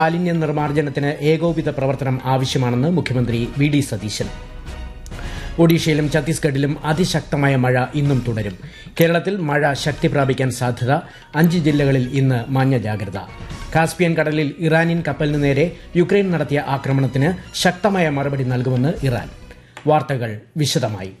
മാലിന്യ നിർമ്മാർജ്ജനത്തിന് ഏകോപിത പ്രവർത്തനം ആവശ്യമാണെന്ന് മുഖ്യമന്ത്രി വി ഡി സതീശൻ ഒഡീഷയിലും ഛത്തീസ്ഗഡിലും അതിശക്തമായ മഴ ഇന്നും തുടരും കേരളത്തിൽ മഴ ശക്തി പ്രാപിക്കാൻ സാധ്യത അഞ്ച് ജില്ലകളിൽ ഇന്ന് മഞ്ഞ ജാഗ്രത കാസ്പിയൻ കടലിൽ ഇറാനിയൻ കപ്പലിന് നേരെ യുക്രൈൻ നടത്തിയ ആക്രമണത്തിന് ശക്തമായ മറുപടി നൽകുമെന്ന് ഇറാൻ വാർത്തകൾ വിശദമായി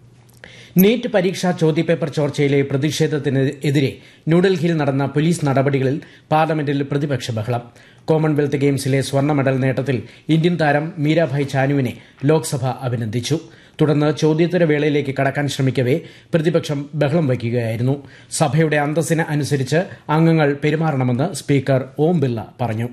നീറ്റ് പരീക്ഷാ ചോദ്യപേപ്പർ ചോർച്ചയിലെ പ്രതിഷേധത്തിനെതിരെ ന്യൂഡൽഹിയിൽ നടന്ന പോലീസ് നടപടികളിൽ പാർലമെന്റിൽ പ്രതിപക്ഷ ബഹളം കോമൺവെൽത്ത് ഗെയിംസിലെ സ്വർണ്ണ മെഡൽ നേട്ടത്തിൽ ഇന്ത്യൻ താരം മീരാഭായ് ചാനുവിനെ ലോക്സഭ അഭിനന്ദിച്ചു തുടർന്ന് ചോദ്യോത്തര വേളയിലേക്ക് കടക്കാൻ ശ്രമിക്കവെ പ്രതിപക്ഷം ബഹളം വയ്ക്കുകയായിരുന്നു സഭയുടെ അന്തസ്സിന് അനുസരിച്ച് അംഗങ്ങൾ പെരുമാറണമെന്ന് സ്പീക്കർ ഓം ബിർള പറഞ്ഞു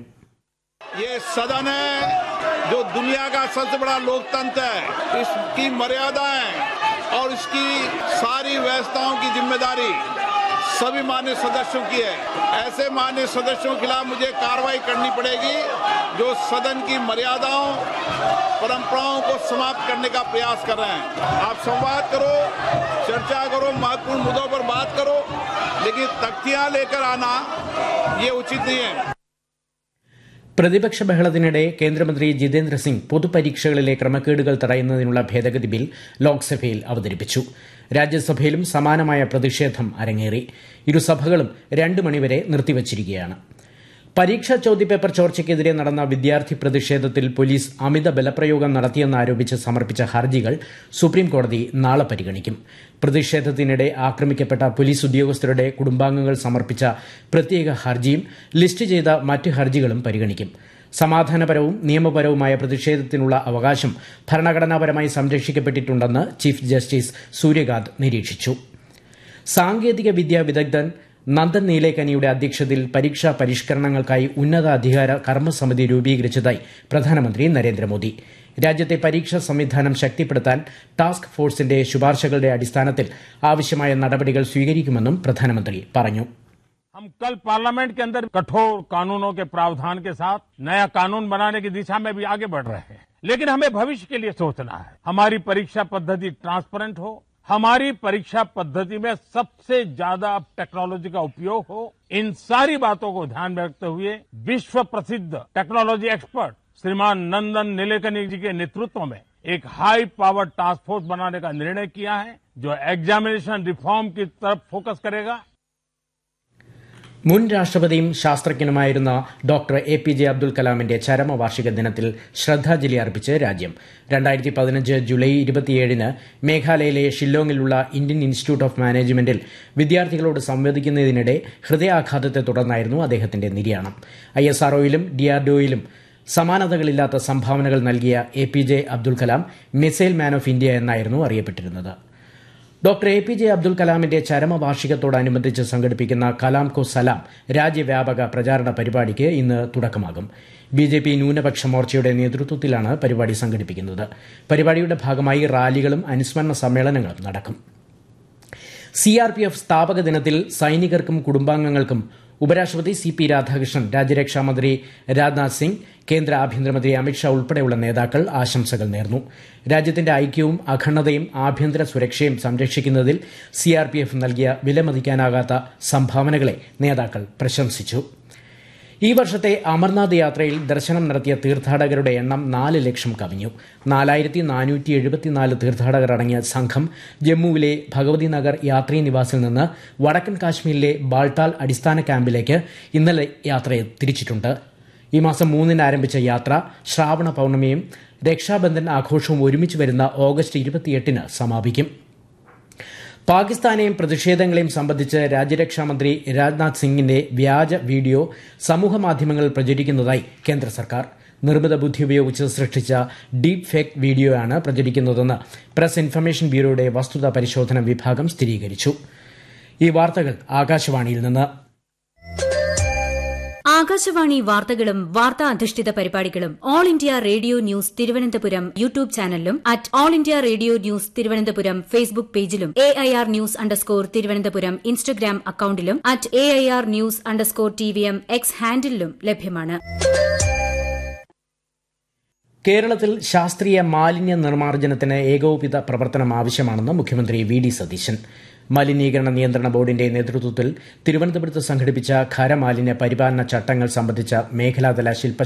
ये सदन है जो दुनिया का सबसे बड़ा लोकतंत्र है इसकी मर्यादाएं और इसकी सारी व्यवस्थाओं की जिम्मेदारी सभी मान्य सदस्यों की है ऐसे मान्य सदस्यों के खिलाफ मुझे कार्रवाई करनी पड़ेगी जो सदन की मर्यादाओं परंपराओं को समाप्त करने का प्रयास कर रहे हैं आप संवाद करो चर्चा करो महत्वपूर्ण मुद्दों पर बात करो लेकिन तख्तियां लेकर आना ये उचित नहीं है പ്രതിപക്ഷ ബഹളത്തിനിടെ കേന്ദ്രമന്ത്രി ജിതേന്ദ്ര സിംഗ് പൊതുപരീക്ഷകളിലെ ക്രമക്കേടുകൾ തടയുന്നതിനുള്ള ഭേദഗതി ബിൽ ലോക്സഭയിൽ അവതരിപ്പിച്ചു രാജ്യസഭയിലും സമാനമായ പ്രതിഷേധം അരങ്ങേറി ഇരുസഭകളും രണ്ട് മണിവരെ നിർത്തിവച്ചിരിക്കുകയാണ് പരീക്ഷാ ചോദ്യപേപ്പർ ചോർച്ചയ്ക്കെതിരെ നടന്ന വിദ്യാർത്ഥി പ്രതിഷേധത്തിൽ പോലീസ് അമിത ബലപ്രയോഗം നടത്തിയെന്നാരോപിച്ച് സമർപ്പിച്ച ഹർജികൾ സുപ്രീംകോടതി നാളെ പരിഗണിക്കും പ്രതിഷേധത്തിനിടെ ആക്രമിക്കപ്പെട്ട പോലീസ് ഉദ്യോഗസ്ഥരുടെ കുടുംബാംഗങ്ങൾ സമർപ്പിച്ച പ്രത്യേക ഹർജിയും ലിസ്റ്റ് ചെയ്ത മറ്റ് ഹർജികളും പരിഗണിക്കും സമാധാനപരവും നിയമപരവുമായ പ്രതിഷേധത്തിനുള്ള അവകാശം ഭരണഘടനാപരമായി സംരക്ഷിക്കപ്പെട്ടിട്ടുണ്ടെന്ന് ചീഫ് ജസ്റ്റിസ് സൂര്യകാന്ത് നിരീക്ഷിച്ചു സാങ്കേതിക വിദ്യാ വിദഗ്ധൻ നന്ദൻ നീലേക്കനിയുടെ അധ്യക്ഷതയിൽ പരീക്ഷാ പരിഷ്കരണങ്ങൾക്കായി ഉന്നതാധികാര കർമ്മസമിതി രൂപീകരിച്ചതായി പ്രധാനമന്ത്രി നരേന്ദ്രമോദി രാജ്യത്തെ പരീക്ഷാ സംവിധാനം ശക്തിപ്പെടുത്താൻ ടാസ്ക് ഫോഴ്സിന്റെ ശുപാർശകളുടെ അടിസ്ഥാനത്തിൽ ആവശ്യമായ നടപടികൾ സ്വീകരിക്കുമെന്നും പ്രധാനമന്ത്രി പറഞ്ഞു हम कल पार्लियामेंट के अंदर कठोर कानूनों के प्रावधान के साथ नया कानून बनाने की दिशा में भी आगे बढ़ रहे हैं लेकिन हमें भविष्य के लिए सोचना है हमारी परीक्षा पद्धति ट्रांसपेरेंट हो हमारी परीक्षा पद्धति में सबसे ज्यादा टेक्नोलॉजी का उपयोग हो इन सारी बातों को ध्यान में रखते हुए विश्व प्रसिद्ध टेक्नोलॉजी एक्सपर्ट श्रीमान नंदन नीलेकनी जी के नेतृत्व में एक हाई पावर टास्क फोर्स बनाने का निर्णय किया है जो एग्जामिनेशन रिफॉर्म की तरफ फोकस करेगा മുൻ രാഷ്ട്രപതിയും ശാസ്ത്രജ്ഞനുമായിരുന്ന doctor A P J Abdul കലാമിന്റെ ചരമവാർഷിക ദിനത്തിൽ ശ്രദ്ധാഞ്ജലി അർപ്പിച്ച് രാജ്യം രണ്ടായിരത്തി പതിനഞ്ച് ജൂലൈ ഇരുപത്തിയേഴിന് മേഘാലയയിലെ ഷില്ലോങ്ങിലുള്ള ഇന്ത്യൻ ഇൻസ്റ്റിറ്റ്യൂട്ട് ഓഫ് മാനേജ്മെന്റിൽ വിദ്യാർത്ഥികളോട് സംവദിക്കുന്നതിനിടെ ഹൃദയാഘാതത്തെ തുടർന്നായിരുന്നു അദ്ദേഹത്തിന്റെ നിര്യാണം ഐ എസ് ആർഒയിലും ഡിആർഡിഒയിലും സമാനതകളില്ലാത്ത സംഭാവനകൾ നൽകിയ A P J Abdul Kalam missile man of India എന്നായിരുന്നു അറിയപ്പെട്ടിരുന്നത് doctor A P J Abdul കലാമിന്റെ ചരമവാർഷികത്തോടനുബന്ധിച്ച് സംഘടിപ്പിക്കുന്ന കലാം കോ സലാം രാജ്യവ്യാപക പ്രചാരണ പരിപാടിക്ക് ഇന്ന് തുടക്കമാകും ബി ജെ പി ന്യൂനപക്ഷ മോർച്ചയുടെ നേതൃത്വത്തിലാണ് പരിപാടി സംഘടിപ്പിക്കുന്നത് പരിപാടിയുടെ ഭാഗമായി റാലികളും അനുസ്മരണ സമ്മേളനങ്ങളും നടക്കും സിആർപിഎഫ് സ്ഥാപക ദിനത്തിൽ സൈനികർക്കും കുടുംബാംഗങ്ങൾക്കും ഉപരാഷ്ട്രപതി സി പി രാധാകൃഷ്ണൻ രാജ്യരക്ഷാമന്ത്രി രാജ്നാഥ് സിംഗ് കേന്ദ്ര ആഭ്യന്തരമന്ത്രി അമിത്ഷാ ഉൾപ്പെടെയുള്ള നേതാക്കൾ ആശംസകൾ നേർന്നു രാജ്യത്തിന്റെ ഐക്യവും അഖണ്ഡതയും ആഭ്യന്തര സുരക്ഷയും സംരക്ഷിക്കുന്നതിൽ സിആർപിഎഫ് നൽകിയ വിലമതിക്കാനാകാത്ത സംഭാവനകളെ നേതാക്കൾ പ്രശംസിച്ചു ഈ വർഷത്തെ അമർനാഥ് യാത്രയിൽ ദർശനം നടത്തിയ തീർത്ഥാടകരുടെ എണ്ണം നാല് ലക്ഷം കവിഞ്ഞു നാലായിരത്തി നാനൂറ്റി എഴുപത്തിനാല് തീർത്ഥാടകർ അടങ്ങിയ സംഘം ജമ്മുവിലെ ഭഗവതി നഗർ യാത്രീ നിവാസിൽ നിന്ന് വടക്കൻ കാശ്മീരിലെ ബാൾട്ടാൽ അടിസ്ഥാന ക്യാമ്പിലേക്ക് ഇന്നലെ യാത്ര തിരിച്ചിട്ടുണ്ട് ഈ മാസം മൂന്നിന് ആരംഭിച്ച യാത്ര ശ്രാവണ പൌർണമിയും രക്ഷാബന്ധൻ ആഘോഷവും ഒരുമിച്ച് വരുന്ന ഓഗസ്റ്റ് ഇരുപത്തിയെട്ടിന് സമാപിക്കും പാകിസ്ഥാനെയും പ്രതിഷേധങ്ങളെയും സംബന്ധിച്ച് രാജ്യരക്ഷാമന്ത്രി രാജ്നാഥ് സിംഗിന്റെ വ്യാജ വീഡിയോ സമൂഹമാധ്യമങ്ങളിൽ പ്രചരിക്കുന്നതായി കേന്ദ്ര സർക്കാർ നിർമ്മിത ബുദ്ധി ഉപയോഗിച്ച് സൃഷ്ടിച്ച ഡീപ് ഫേക്ക് വീഡിയോയാണ് പ്രചരിക്കുന്നതെന്ന് പ്രസ് ഇൻഫർമേഷൻ ബ്യൂറോയുടെ വസ്തുതാ പരിശോധന വിഭാഗം സ്ഥിരീകരിച്ചു ഈ വാർത്തകൾ ആകാശവാണിയിൽ നിന്ന് ആകാശവാണി വാർത്തകളും വാർത്താ അധിഷ്ഠിത പരിപാടികളും All India Radio news Thiruvananthapuram YouTube ചാനലിലും at All India Radio news Thiruvananthapuram Facebook പേജിലും A I R news underscore Thiruvananthapuram Instagram അക്കൌണ്ടിലും at A I R news underscore T V M X ഹാൻഡിലും ലഭ്യമാണ് കേരളത്തിൽ ശാസ്ത്രീയ മാലിന്യ നിർമ്മാർജ്ജനത്തിന് ഏകോപിത പ്രവർത്തനം ആവശ്യമാണെന്ന് മുഖ്യമന്ത്രി വി ഡി സതീശൻ മലിനീകരണ നിയന്ത്രണ ബോർഡിന്റെ നേതൃത്വത്തിൽ തിരുവനന്തപുരത്ത് സംഘടിപ്പിച്ച ഖരമാലിന്യ പരിപാലന ചട്ടങ്ങൾ സംബന്ധിച്ച മേഖലാതല ശില്പ